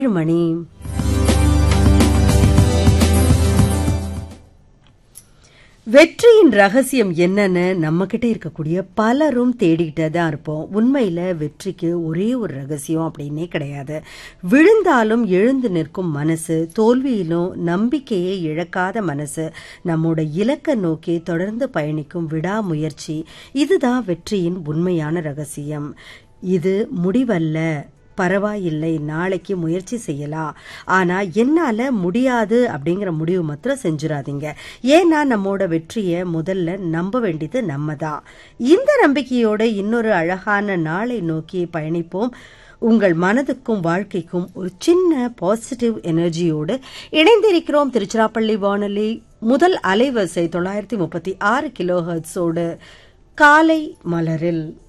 மணி வெற்றியின் ரகசியம் என்னன்னு நம்ம கிட்ட இருக்கக்கூடிய பலரும் தேடிக்கிட்டே தான் இருப்போம் உண்மையில வெற்றிக்கு ஒரே ஒரு ரகசியம் அப்படின்னே கிடையாது விழுந்தாலும் எழுந்து நிற்கும் மனசு தோல்வியிலும் நம்பிக்கையை இழக்காத மனசு நம்மோட இலக்க நோக்கி தொடர்ந்து பயணிக்கும் விடாமுயற்சி இதுதான் வெற்றியின் உண்மையான ரகசியம் இது முடிவல்ல பரவாயில்லை நாளைக்கு முயற்சி செய்யலாம் ஆனா என்னால முடியாது அப்படிங்கிற முடிவு மாத்திரம் செஞ்சிடாதீங்க ஏன்னா நம்மோட வெற்றியை முதல்ல நம்ப வேண்டியது நம்ம தான் இந்த நம்பிக்கையோட இன்னொரு அழகான நாளை நோக்கி பயணிப்போம் உங்கள் மனதுக்கும் வாழ்க்கைக்கும் ஒரு சின்ன பாசிட்டிவ் எனர்ஜியோடு இணைந்திருக்கிறோம் திருச்சிராப்பள்ளி வானொலி முதல் அலைவரிசை தொள்ளாயிரத்தி முப்பத்தி ஆறு கிலோ ஹர்ட்ஸோடு காலை மலரில்